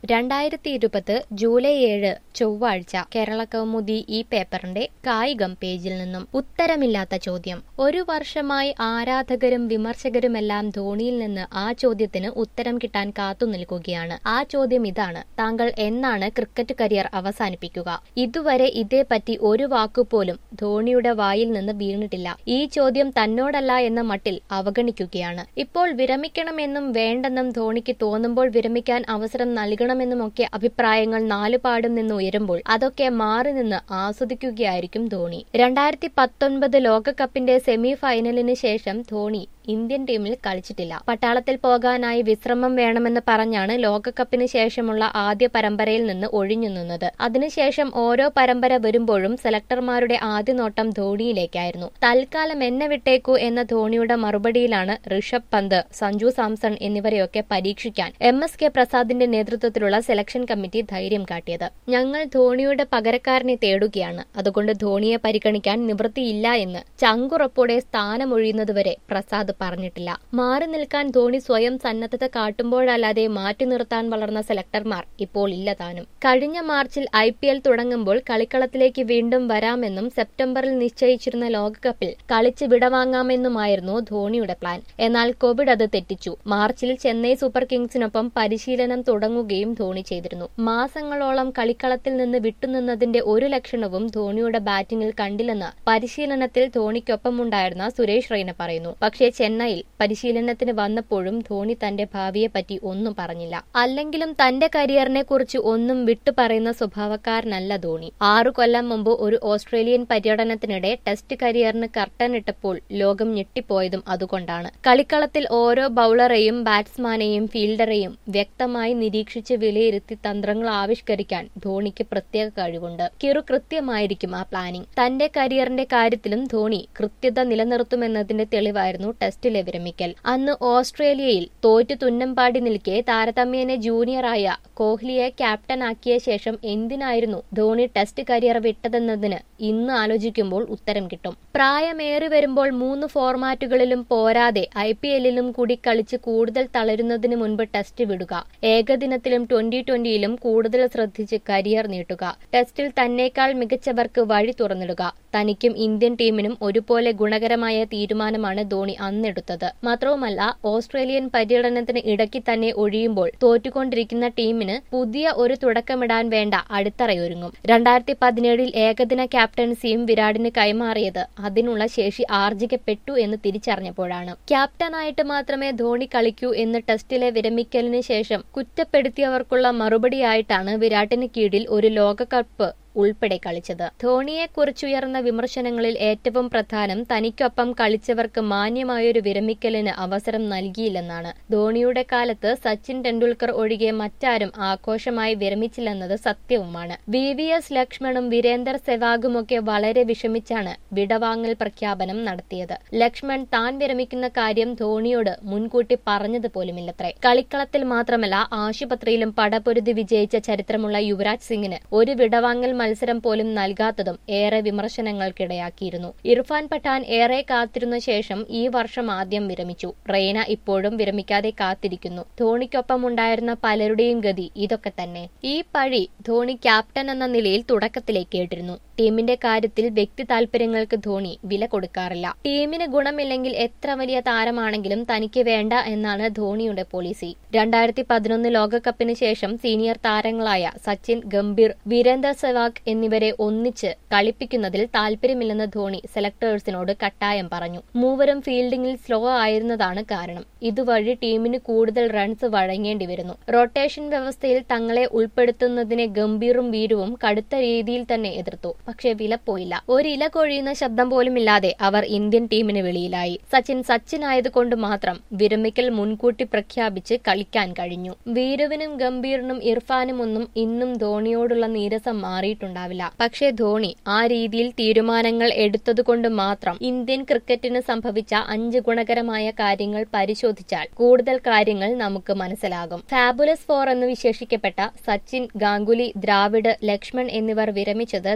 രണ്ടായിരത്തി ഇരുപത് ജൂലൈ ഏഴ് ചൊവ്വാഴ്ച കേരള കൗമുദി ഈ പേപ്പറിന്റെ കായികം പേജിൽ നിന്നും ഉത്തരമില്ലാത്ത ചോദ്യം ഒരു വർഷമായി ആരാധകരും വിമർശകരുമെല്ലാം ധോണിയിൽ നിന്ന് ആ ചോദ്യത്തിന് ഉത്തരം കിട്ടാൻ കാത്തു നിൽക്കുകയാണ് ആ ചോദ്യം ഇതാണ് താങ്കൾ എന്നാണ് ക്രിക്കറ്റ് കരിയർ അവസാനിപ്പിക്കുക ഇതുവരെ ഇതേപ്പറ്റി ഒരു വാക്കുപോലും ധോണിയുടെ വായിൽ നിന്ന് വീണിട്ടില്ല ഈ ചോദ്യം തന്നോടല്ല എന്ന മട്ടിൽ അവഗണിക്കുകയാണ് ഇപ്പോൾ വിരമിക്കണമെന്നും വേണ്ടെന്നും ധോണിക്ക് തോന്നുമ്പോൾ വിരമിക്കാൻ അവസരം നൽകണമെന്നുമൊക്കെ അഭിപ്രായങ്ങൾ നാലുപാടും നിന്ന് ഉയരുമ്പോൾ അതൊക്കെ മാറി നിന്ന് ആസ്വദിക്കുകയായിരിക്കും ധോണി രണ്ടായിരത്തി പത്തൊൻപത് ലോകകപ്പിന്റെ സെമി ഫൈനലിന് ശേഷം ധോണി ഇന്ത്യൻ ടീമിൽ കളിച്ചിട്ടില്ല പട്ടാളത്തിൽ പോകാനായി വിശ്രമം വേണമെന്ന് പറഞ്ഞാണ് ലോകകപ്പിന് ശേഷമുള്ള ആദ്യ പരമ്പരയിൽ നിന്ന് ഒഴിഞ്ഞു നിന്നത് അതിനുശേഷം ഓരോ പരമ്പര വരുമ്പോഴും സെലക്ടർമാരുടെ ആദ്യ നോട്ടം ധോണിയിലേക്കായിരുന്നു തൽക്കാലം എന്നെ വിട്ടേക്കൂ എന്ന ധോണിയുടെ മറുപടിയിലാണ് ഋഷഭ് പന്ത് സഞ്ജു സാംസൺ എന്നിവരെയൊക്കെ പരീക്ഷിക്കാൻ എം എസ് കെ പ്രസാദിന്റെ നേതൃത്വത്തിലുള്ള സെലക്ഷൻ കമ്മിറ്റി ധൈര്യം കാട്ടിയത് ഞങ്ങൾ ധോണിയുടെ പകരക്കാരനെ തേടുകയാണ് അതുകൊണ്ട് ധോണിയെ പരിഗണിക്കാൻ നിവൃത്തിയില്ല എന്ന് ചങ്കുറപ്പോടെ സ്ഥാനമൊഴിയുന്നതുവരെ പ്രസാദ് പറഞ്ഞിട്ടില്ല മാറി നിൽക്കാൻ ധോണി സ്വയം സന്നദ്ധത കാട്ടുമ്പോഴല്ലാതെ മാറ്റി നിർത്താൻ വളർന്ന സെലക്ടർമാർ ഇപ്പോൾ ഇല്ല താനും കഴിഞ്ഞ മാർച്ചിൽ ഐ പി എൽ തുടങ്ങുമ്പോൾ കളിക്കളത്തിലേക്ക് വീണ്ടും വരാമെന്നും സെപ്റ്റംബറിൽ നിശ്ചയിച്ചിരുന്ന ലോകകപ്പിൽ കളിച്ച് വിടവാങ്ങാമെന്നുമായിരുന്നു ധോണിയുടെ പ്ലാൻ എന്നാൽ കോവിഡ് അത് തെറ്റിച്ചു മാർച്ചിൽ ചെന്നൈ സൂപ്പർ കിങ്സിനൊപ്പം പരിശീലനം തുടങ്ങുകയും ധോണി ചെയ്തിരുന്നു മാസങ്ങളോളം കളിക്കളത്തിൽ നിന്ന് വിട്ടുനിന്നതിന്റെ ഒരു ലക്ഷണവും ധോണിയുടെ ബാറ്റിംഗിൽ കണ്ടില്ലെന്ന് പരിശീലനത്തിൽ ധോണിക്കൊപ്പമുണ്ടായിരുന്ന സുരേഷ് റെയ്ന പറയുന്നു പക്ഷേ ചെന്നൈയിൽ പരിശീലനത്തിന് വന്നപ്പോഴും ധോണി തന്റെ ഭാവിയെപ്പറ്റി ഒന്നും പറഞ്ഞില്ല അല്ലെങ്കിലും തന്റെ കരിയറിനെ കുറിച്ച് ഒന്നും വിട്ടു പറയുന്ന സ്വഭാവക്കാരനല്ല ധോണി ആറു കൊല്ലം മുമ്പ് ഒരു ഓസ്ട്രേലിയൻ പര്യടനത്തിനിടെ ടെസ്റ്റ് കരിയറിന് കർട്ടനിട്ടപ്പോൾ ലോകം ഞെട്ടിപ്പോയതും അതുകൊണ്ടാണ് കളിക്കളത്തിൽ ഓരോ ബൌളറെയും ബാറ്റ്സ്മാനെയും ഫീൽഡറെയും വ്യക്തമായി നിരീക്ഷിച്ച് വിലയിരുത്തി തന്ത്രങ്ങൾ ആവിഷ്കരിക്കാൻ ധോണിക്ക് പ്രത്യേക കഴിവുണ്ട് കിറു കൃത്യമായിരിക്കും ആ പ്ലാനിംഗ് തന്റെ കരിയറിന്റെ കാര്യത്തിലും ധോണി കൃത്യത നിലനിർത്തുമെന്നതിന്റെ തെളിവായിരുന്നു ടെസ്റ്റിലെ വിരമിക്കൽ അന്ന് ഓസ്ട്രേലിയയിൽ തോറ്റു തുന്നമ്പാടി നിൽക്കെ താരതമ്യേന ജൂനിയറായ കോഹ്ലിയെ ക്യാപ്റ്റനാക്കിയ ശേഷം എന്തിനായിരുന്നു ധോണി ടെസ്റ്റ് കരിയർ വിട്ടതെന്നതിന് ഇന്ന് ആലോചിക്കുമ്പോൾ ഉത്തരം കിട്ടും പ്രായമേറി വരുമ്പോൾ മൂന്ന് ഫോർമാറ്റുകളിലും പോരാതെ ഐ പി എല്ലിലും കൂടി കളിച്ച് കൂടുതൽ തളരുന്നതിന് മുൻപ് ടെസ്റ്റ് വിടുക ഏകദിനത്തിലും ട്വന്റി ട്വന്റിയിലും കൂടുതൽ ശ്രദ്ധിച്ച് കരിയർ നീട്ടുക ടെസ്റ്റിൽ തന്നേക്കാൾ മികച്ചവർക്ക് വഴി തുറന്നിടുക തനിക്കും ഇന്ത്യൻ ടീമിനും ഒരുപോലെ ഗുണകരമായ തീരുമാനമാണ് ധോണി അന്നെടുത്തത് മാത്രവുമല്ല ഓസ്ട്രേലിയൻ പര്യടനത്തിന് ഇടയ്ക്ക് തന്നെ ഒഴിയുമ്പോൾ തോറ്റുകൊണ്ടിരിക്കുന്ന ടീമിന് പുതിയ ഒരു തുടക്കമിടാൻ വേണ്ട അടിത്തറയൊരുങ്ങും രണ്ടായിരത്തി പതിനേഴിൽ ഏകദിന ക്യാപ്റ്റൻസിയും വിരാടിന് കൈമാറിയത് അതിനുള്ള ശേഷി ആർജിക്കപ്പെട്ടു എന്ന് തിരിച്ചറിഞ്ഞപ്പോഴാണ് ക്യാപ്റ്റനായിട്ട് മാത്രമേ ധോണി കളിക്കൂ എന്ന് ടെസ്റ്റിലെ വിരമിക്കലിന് ശേഷം കുറ്റപ്പെടുത്തിയവർക്കുള്ള മറുപടിയായിട്ടാണ് വിരാട്ടിന് കീഴിൽ ഒരു ലോകകപ്പ് ഉൾപ്പെടെ കളിച്ചത് ധോണിയെക്കുറിച്ചുയർന്ന വിമർശനങ്ങളിൽ ഏറ്റവും പ്രധാനം തനിക്കൊപ്പം കളിച്ചവർക്ക് മാന്യമായൊരു വിരമിക്കലിന് അവസരം നൽകിയില്ലെന്നാണ് ധോണിയുടെ കാലത്ത് സച്ചിൻ ടെണ്ടുൽക്കർ ഒഴികെ മറ്റാരും ആഘോഷമായി വിരമിച്ചില്ലെന്നത് സത്യവുമാണ് വി വി എസ് ലക്ഷ്മണും വീരേന്ദർ സെവാഗുമൊക്കെ വളരെ വിഷമിച്ചാണ് വിടവാങ്ങൽ പ്രഖ്യാപനം നടത്തിയത് ലക്ഷ്മൺ താൻ വിരമിക്കുന്ന കാര്യം ധോണിയോട് മുൻകൂട്ടി പറഞ്ഞത് പോലുമില്ലത്രേ കളിക്കളത്തിൽ മാത്രമല്ല ആശുപത്രിയിലും പടപൊരുതി വിജയിച്ച ചരിത്രമുള്ള യുവരാജ് സിംഗിന് ഒരു വിടവാങ്ങൽ മത്സരം പോലും നൽകാത്തതും ഏറെ വിമർശനങ്ങൾക്കിടയാക്കിയിരുന്നു ഇർഫാൻ പഠാൻ ഏറെ കാത്തിരുന്ന ശേഷം ഈ വർഷം ആദ്യം വിരമിച്ചു റെയ്ന ഇപ്പോഴും വിരമിക്കാതെ കാത്തിരിക്കുന്നു ധോണിക്കൊപ്പം ഉണ്ടായിരുന്ന പലരുടെയും ഗതി ഇതൊക്കെ തന്നെ ഈ പഴി ധോണി ക്യാപ്റ്റൻ എന്ന നിലയിൽ തുടക്കത്തിലേക്ക് കേട്ടിരുന്നു ടീമിന്റെ കാര്യത്തിൽ വ്യക്തി താൽപര്യങ്ങൾക്ക് ധോണി വില കൊടുക്കാറില്ല ടീമിന് ഗുണമില്ലെങ്കിൽ എത്ര വലിയ താരമാണെങ്കിലും തനിക്ക് വേണ്ട എന്നാണ് ധോണിയുടെ പോളിസി രണ്ടായിരത്തി പതിനൊന്ന് ലോകകപ്പിന് ശേഷം സീനിയർ താരങ്ങളായ സച്ചിൻ ഗംഭീർ വീരേന്ദർ സെവാഗ് എന്നിവരെ ഒന്നിച്ച് കളിപ്പിക്കുന്നതിൽ താൽപര്യമില്ലെന്ന് ധോണി സെലക്ടേഴ്സിനോട് കട്ടായം പറഞ്ഞു മൂവരും ഫീൽഡിംഗിൽ സ്ലോ ആയിരുന്നതാണ് കാരണം ഇതുവഴി ടീമിന് കൂടുതൽ റൺസ് വഴങ്ങേണ്ടി വരുന്നു റൊട്ടേഷൻ വ്യവസ്ഥയിൽ തങ്ങളെ ഉൾപ്പെടുത്തുന്നതിനെ ഗംഭീറും വീരുവും കടുത്ത രീതിയിൽ തന്നെ എതിർത്തു പക്ഷേ വില പോയില്ല ഒരു ഇല കൊഴിയുന്ന ശബ്ദം പോലുമില്ലാതെ അവർ ഇന്ത്യൻ ടീമിന് വെളിയിലായി സച്ചിൻ സച്ചിൻ ആയതുകൊണ്ട് മാത്രം വിരമിക്കൽ മുൻകൂട്ടി പ്രഖ്യാപിച്ച് കളിക്കാൻ കഴിഞ്ഞു വീരുവിനും ഗംഭീറിനും ഇർഫാനും ഒന്നും ഇന്നും ധോണിയോടുള്ള നീരസം മാറിയിട്ടുണ്ടാവില്ല പക്ഷേ ധോണി ആ രീതിയിൽ തീരുമാനങ്ങൾ എടുത്തതുകൊണ്ട് മാത്രം ഇന്ത്യൻ ക്രിക്കറ്റിന് സംഭവിച്ച അഞ്ച് ഗുണകരമായ കാര്യങ്ങൾ പരിശോധിച്ചാൽ കൂടുതൽ കാര്യങ്ങൾ നമുക്ക് മനസ്സിലാകും ഫാബുലസ് ഫോർ എന്ന് വിശേഷിക്കപ്പെട്ട സച്ചിൻ ഗാംഗുലി ദ്രാവിഡ് ലക്ഷ്മൺ എന്നിവർ വിരമിച്ചത് ധോണിയുടെ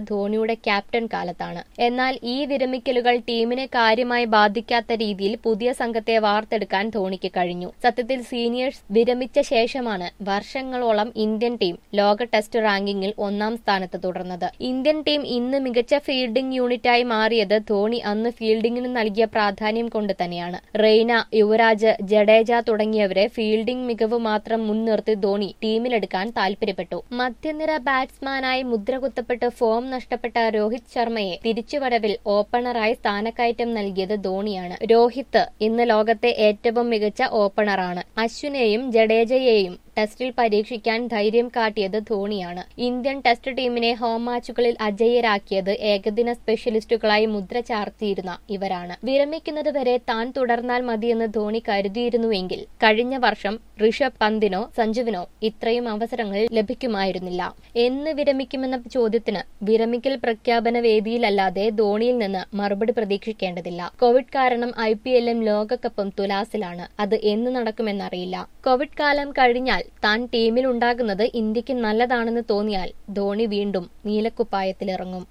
ധോണിയുടെ ക്യാപ്റ്റൻ കാലത്താണ് എന്നാൽ ഈ വിരമിക്കലുകൾ ടീമിനെ കാര്യമായി ബാധിക്കാത്ത രീതിയിൽ പുതിയ സംഘത്തെ വാർത്തെടുക്കാൻ ധോണിക്ക് കഴിഞ്ഞു സത്യത്തിൽ സീനിയേഴ്സ് വിരമിച്ച ശേഷമാണ് വർഷങ്ങളോളം ഇന്ത്യൻ ടീം ലോക ടെസ്റ്റ് റാങ്കിങ്ങിൽ ഒന്നാം സ്ഥാനത്ത് തുടർന്നത് ഇന്ത്യൻ ടീം ഇന്ന് മികച്ച ഫീൽഡിംഗ് യൂണിറ്റായി മാറിയത് ധോണി അന്ന് ഫീൽഡിംഗിന് നൽകിയ പ്രാധാന്യം കൊണ്ട് തന്നെയാണ് റെയ്ന യുവരാജ് ജഡേജ തുടങ്ങിയവരെ ഫീൽഡിംഗ് മികവ് മാത്രം മുൻനിർത്തി ധോണി ടീമിലെടുക്കാൻ താൽപര്യപ്പെട്ടു മധ്യനിര ബാറ്റ്സ്മാനായി മുദ്രകുത്തപ്പെട്ട് ഫോം നഷ്ടപ്പെട്ട രോഹിത് ശർമ്മയെ തിരിച്ചുവരവിൽ ഓപ്പണറായി സ്ഥാനക്കയറ്റം നൽകിയത് ധോണിയാണ് രോഹിത് ഇന്ന് ലോകത്തെ ഏറ്റവും മികച്ച ഓപ്പണറാണ് അശ്വിനെയും ജഡേജയെയും ടെസ്റ്റിൽ പരീക്ഷിക്കാൻ ധൈര്യം കാട്ടിയത് ധോണിയാണ് ഇന്ത്യൻ ടെസ്റ്റ് ടീമിനെ ഹോം മാച്ചുകളിൽ അജയ്യരാക്കിയത് ഏകദിന സ്പെഷ്യലിസ്റ്റുകളായി മുദ്ര ചാർത്തിയിരുന്ന ഇവരാണ് വിരമിക്കുന്നത് വരെ താൻ തുടർന്നാൽ മതിയെന്ന് ധോണി കരുതിയിരുന്നുവെങ്കിൽ കഴിഞ്ഞ വർഷം ഋഷഭ് പന്തിനോ സഞ്ജുവിനോ ഇത്രയും അവസരങ്ങൾ ലഭിക്കുമായിരുന്നില്ല എന്ന് വിരമിക്കുമെന്ന ചോദ്യത്തിന് വിരമിക്കൽ പ്രഖ്യാപന വേദിയിലല്ലാതെ ധോണിയിൽ നിന്ന് മറുപടി പ്രതീക്ഷിക്കേണ്ടതില്ല കോവിഡ് കാരണം ഐ പി എല്ലും ലോകകപ്പും തുലാസിലാണ് അത് എന്ന് നടക്കുമെന്നറിയില്ല കോവിഡ് കാലം കഴിഞ്ഞാൽ താൻ ടീമിൽ ഉണ്ടാകുന്നത് ഇന്ത്യക്ക് നല്ലതാണെന്ന് തോന്നിയാൽ ധോണി വീണ്ടും നീലക്കുപ്പായത്തിലിറങ്ങും